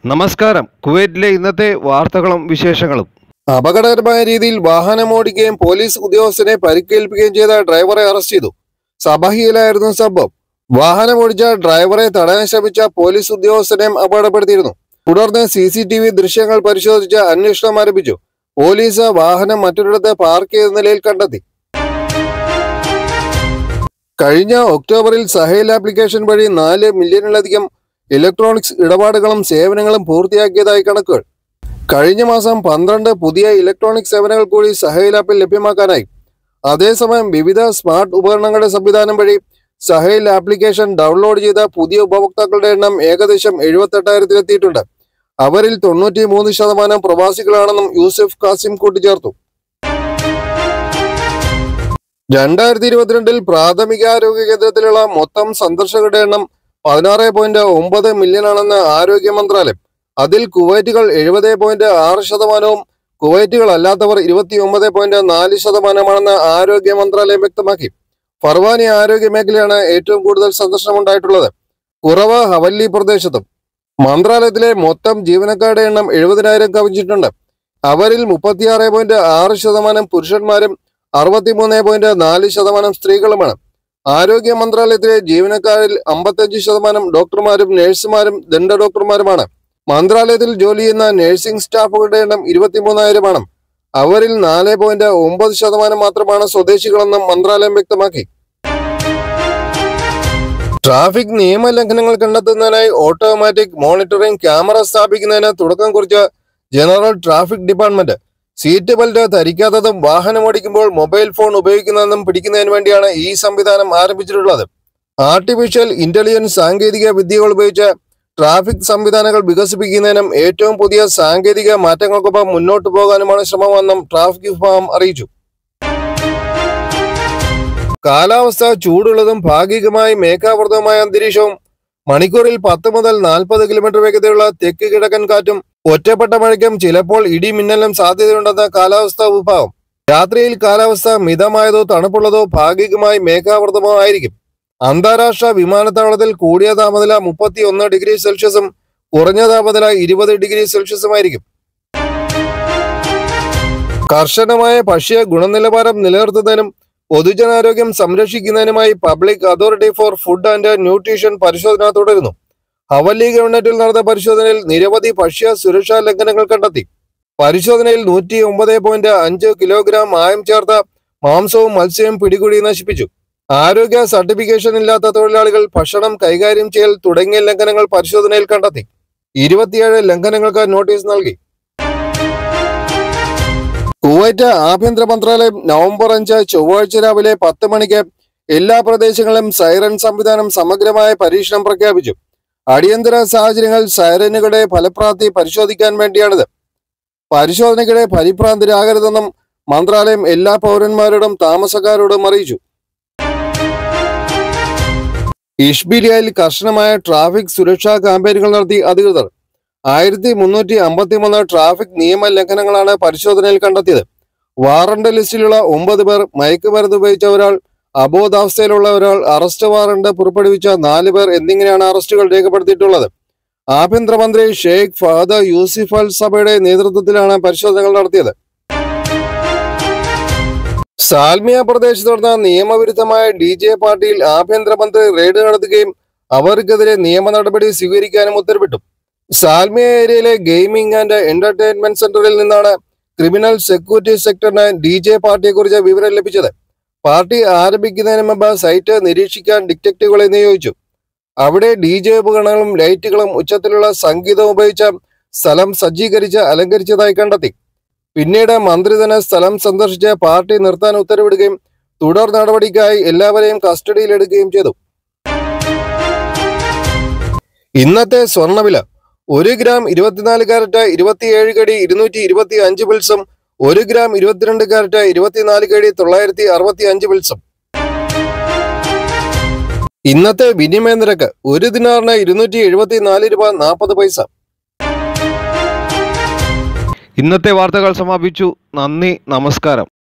നമസ്കാരം കുവൈറ്റിലെ ഇന്നത്തെ വാർത്തകളും വിശേഷങ്ങളും അപകടകരമായ രീതിയിൽ വാഹനമോടിക്കുകയും പോലീസ് ഉദ്യോഗസ്ഥനെ പരിക്കേൽപ്പിക്കുകയും ചെയ്ത ഡ്രൈവറെ അറസ്റ്റ് ചെയ്തു സബഹിയിലായിരുന്നു സംഭവം വാഹനമോടിച്ച ഡ്രൈവറെ തടയാൻ ശ്രമിച്ച പോലീസ് ഉദ്യോഗസ്ഥനെയും അപകടപ്പെടുത്തിയിരുന്നു തുടർന്ന് സി സി ടി വി ദൃശ്യങ്ങൾ പരിശോധിച്ച് അന്വേഷണം ആരംഭിച്ചു പോലീസ് വാഹനം മറ്റൊരിടത്ത് പാർക്ക് ചെയ്ത നിലയിൽ കണ്ടെത്തി കഴിഞ്ഞ ഒക്ടോബറിൽ സഹേൽ ആപ്ലിക്കേഷൻ വഴി നാല് മില്യണിലധികം ഇലക്ട്രോണിക്സ് ഇടപാടുകളും സേവനങ്ങളും പൂർത്തിയാക്കിയതായി കണക്കുകൾ കഴിഞ്ഞ മാസം പന്ത്രണ്ട് പുതിയ ഇലക്ട്രോണിക് സേവനങ്ങൾ കൂടി സഹേൽ ആപ്പിൽ ലഭ്യമാക്കാനായി അതേസമയം വിവിധ സ്മാർട്ട് ഉപകരണങ്ങളുടെ സംവിധാനം വഴി സഹേൽ ആപ്ലിക്കേഷൻ ഡൗൺലോഡ് ചെയ്ത പുതിയ ഉപഭോക്താക്കളുടെ എണ്ണം ഏകദേശം എഴുപത്തെട്ടായിരത്തിലെത്തിയിട്ടുണ്ട് അവരിൽ തൊണ്ണൂറ്റി മൂന്ന് ശതമാനം പ്രവാസികളാണെന്നും യൂസഫ് കാസിം കൂട്ടിച്ചേർത്തു രണ്ടായിരത്തി ഇരുപത്തിരണ്ടിൽ പ്രാഥമികാരോഗ്യ കേന്ദ്രത്തിലുള്ള മൊത്തം സന്ദർശകരുടെ എണ്ണം പതിനാറ് പോയിന്റ് ഒമ്പത് മില്യൺ ആണെന്ന് ആരോഗ്യ മന്ത്രാലയം അതിൽ കുവൈറ്റുകൾ എഴുപത് പോയിന്റ് ആറ് ശതമാനവും കുവൈറ്റുകൾ അല്ലാത്തവർ ഇരുപത്തി ഒമ്പത് പോയിന്റ് നാല് ശതമാനമാണെന്ന് ആരോഗ്യ മന്ത്രാലയം വ്യക്തമാക്കി ഫർവാനി ആരോഗ്യ മേഖലയാണ് ഏറ്റവും കൂടുതൽ സന്ദർശനം ഉണ്ടായിട്ടുള്ളത് കുറവ് ഹവല്ലി പ്രദേശത്തും മന്ത്രാലയത്തിലെ മൊത്തം ജീവനക്കാരുടെ എണ്ണം എഴുപതിനായിരം കവിഞ്ഞിട്ടുണ്ട് അവരിൽ മുപ്പത്തിയാറ് പോയിന്റ് ആറ് ശതമാനം പുരുഷന്മാരും അറുപത്തിമൂന്ന് പോയിന്റ് നാല് ശതമാനം സ്ത്രീകളുമാണ് ആരോഗ്യ മന്ത്രാലയത്തിലെ ജീവനക്കാരിൽ അമ്പത്തഞ്ച് ശതമാനം ഡോക്ടർമാരും നഴ്സുമാരും ദണ്ഡ ഡോക്ടർമാരുമാണ് മന്ത്രാലയത്തിൽ ജോലി ചെയ്യുന്ന നഴ്സിംഗ് സ്റ്റാഫുകളുടെ എണ്ണം ഇരുപത്തിമൂന്നായിരമാണ് അവരിൽ നാല് പോയിന്റ് ഒമ്പത് ശതമാനം മാത്രമാണ് സ്വദേശികളെന്നും മന്ത്രാലയം വ്യക്തമാക്കി ട്രാഫിക് നിയമലംഘനങ്ങൾ കണ്ടെത്തുന്നതിനായി ഓട്ടോമാറ്റിക് മോണിറ്ററിംഗ് ക്യാമറ സ്ഥാപിക്കുന്നതിന് തുടക്കം കുറിച്ച general traffic department seat belt ധരിക്കാത്തതും വാഹനമോടിക്കുമ്പോൾ മൊബൈൽ ഫോൺ ഉപയോഗിക്കുന്നതെന്നും പിടിക്കുന്നതിന് വേണ്ടിയാണ് ഈ സംവിധാനം ആരംഭിച്ചിട്ടുള്ളത് ആർട്ടിഫിഷ്യൽ ഇന്റലിജൻസ് സാങ്കേതിക വിദ്യകൾ ഉപയോഗിച്ച് ട്രാഫിക് സംവിധാനങ്ങൾ വികസിപ്പിക്കുന്നതിനും ഏറ്റവും പുതിയ സാങ്കേതിക മാറ്റങ്ങൾക്കൊപ്പം മുന്നോട്ട് പോകാനുമാണ് ശ്രമമെന്നും ട്രാഫിക് വിഭാഗം അറിയിച്ചു കാലാവസ്ഥ ചൂടുള്ളതും ഭാഗികമായി മേഘാവൃതവുമായ അന്തരീക്ഷവും മണിക്കൂറിൽ പത്ത് മുതൽ നാൽപ്പത് കിലോമീറ്റർ വേഗതയുള്ള തെക്ക് കിഴക്കൻ കാറ്റും ഒറ്റപ്പെട്ട മഴയ്ക്കും ചിലപ്പോൾ ഇടിമിന്നലും സാധ്യതയുണ്ടെന്ന് കാലാവസ്ഥാ വിഭാഗം രാത്രിയിൽ കാലാവസ്ഥ മിതമായതോ തണുപ്പുള്ളതോ ഭാഗികമായി മേഘാവൃതമോ ആയിരിക്കും അന്താരാഷ്ട്ര വിമാനത്താവളത്തിൽ കൂടിയ താപനില മുപ്പത്തി ഒന്ന് ഡിഗ്രി സെൽഷ്യസും കുറഞ്ഞ താപനില ഇരുപത് ഡിഗ്രി സെൽഷ്യസുമായിരിക്കും കർശനമായ ഭക്ഷ്യ ഗുണനിലവാരം നിലനിർത്തുന്നതിനും പൊതുജനാരോഗ്യം സംരക്ഷിക്കുന്നതിനുമായി public authority for food and nutrition പരിശോധന തുടരുന്നു ഹവല്ലി ഗവൺമെന്റിൽ നടന്ന പരിശോധനയിൽ നിരവധി ഭക്ഷ്യ സുരക്ഷാ ലംഘനങ്ങൾ കണ്ടെത്തി പരിശോധനയിൽ നൂറ്റി ഒമ്പത് പോയിന്റ് അഞ്ച് കിലോഗ്രാം മായം ചേർത്ത മാംസവും മത്സ്യവും പിടികൂടി നശിപ്പിച്ചു ആരോഗ്യ സർട്ടിഫിക്കേഷൻ ഇല്ലാത്ത തൊഴിലാളികൾ ഭക്ഷണം കൈകാര്യം ചെയ്യൽ തുടങ്ങിയ ലംഘനങ്ങൾ പരിശോധനയിൽ കണ്ടെത്തി ഇരുപത്തിയേഴ് ലംഘനങ്ങൾക്ക് നോട്ടീസ് നൽകി കുവൈറ്റ് ആഭ്യന്തര മന്ത്രാലയം നവംബർ അഞ്ച് ചൊവ്വാഴ്ച രാവിലെ പത്ത് മണിക്ക് എല്ലാ പ്രദേശങ്ങളിലും സൈറൻ സംവിധാനം സമഗ്രമായ പരീക്ഷണം പ്രഖ്യാപിച്ചു അടിയന്തര സാഹചര്യങ്ങളിൽ സൈറനുകളുടെ ഫലപ്രാപ്തി പരിശോധിക്കാൻ വേണ്ടിയാണിത് പരിശോധനയ്ക്കിടെ പരിഭ്രാന്തരാകരുതെന്നും മന്ത്രാലയം എല്ലാ പൗരന്മാരോടും താമസക്കാരോടും അറിയിച്ചു ഇഷ്ബിലിയയിൽ കർശനമായ ട്രാഫിക് സുരക്ഷാ ക്യാമ്പയിനുകൾ നടത്തി അധികൃതർ ആയിരത്തി മുന്നൂറ്റി അമ്പത്തി മൂന്ന് ട്രാഫിക് നിയമ ലംഘനങ്ങളാണ് പരിശോധനയിൽ കണ്ടെത്തിയത് വാറണ്ട് ലിസ്റ്റിലുള്ള ഒമ്പത് പേർ മയക്കുമരുന്ന് ഉപയോഗിച്ച ഒരാൾ അബോധാവസ്ഥയിലുള്ള ഒരാൾ അറസ്റ്റ് വാറണ്ട് പുറപ്പെടുവിച്ച നാല് പേർ എന്നിങ്ങനെയാണ് അറസ്റ്റുകൾ രേഖപ്പെടുത്തിയിട്ടുള്ളത് ആഭ്യന്തരമന്ത്രി ഷെയ്ഖ് ഫഹദ് യൂസിഫ് അൽ സഭയുടെ നേതൃത്വത്തിലാണ് പരിശോധനകൾ നടത്തിയത് സാൽമിയ പ്രദേശത്ത് നടന്ന നിയമവിരുദ്ധമായ ഡി ജെ പാർട്ടിയിൽ ആഭ്യന്തരമന്ത്രി റെയ്ഡ് നടത്തുകയും അവർക്കെതിരെ നിയമ നടപടി സ്വീകരിക്കാനും ഉത്തരവിട്ടു സാൽമിയ ഏരിയയിലെ ഗെയിമിംഗ് ആൻഡ് എന്റർടൈൻമെന്റ് സെന്ററിൽ നിന്നാണ് ക്രിമിനൽ സെക്യൂരിറ്റി സെക്ടറിന് ഡി ജെ പാർട്ടിയെക്കുറിച്ച് വിവരം ലഭിച്ചത് പാർട്ടി ആരംഭിക്കുന്നതിന് മുമ്പ് സൈറ്റ് നിരീക്ഷിക്കാൻ ഡിറ്റക്റ്റീവുകളെ നിയോഗിച്ചു അവിടെ ഡി ജെ ഉപകരണങ്ങളും ലൈറ്റുകളും ഉച്ചത്തിലുള്ള സംഗീതവും ഉപയോഗിച്ച സ്ഥലം സജ്ജീകരിച്ച് അലങ്കരിച്ചതായി കണ്ടെത്തി പിന്നീട് മന്ത്രി തന്നെ സ്ഥലം സന്ദർശിച്ച് പാർട്ടി നിർത്താൻ ഉത്തരവിടുകയും തുടർ നടപടിക്കായി എല്ലാവരെയും കസ്റ്റഡിയിലെടുക്കുകയും ചെയ്തു ഇന്നത്തെ സ്വർണ്ണവില ഒരു ഗ്രാം ഇരുപത്തിനാല് കാരറ്റ് ഇരുപത്തിയേഴ് കടി ഇരുന്നൂറ്റി ഇരുപത്തി അഞ്ച് പിൽസും ഒരു ഗ്രാം ഇരുപത്തിരണ്ട് കാരറ്റ് ഇരുപത്തിനാല് കടി തൊള്ളായിരത്തി അറുപത്തി അഞ്ച് പിൽസും ഇന്നത്തെ വിനിമയ നിരക്ക് ഒരു ദിനാറിന് ഇരുന്നൂറ്റി എഴുപത്തി നാല് രൂപ നാൽപ്പത് പൈസ ഇന്നത്തെ വാർത്തകൾ സമാപിച്ചു നന്ദി നമസ്കാരം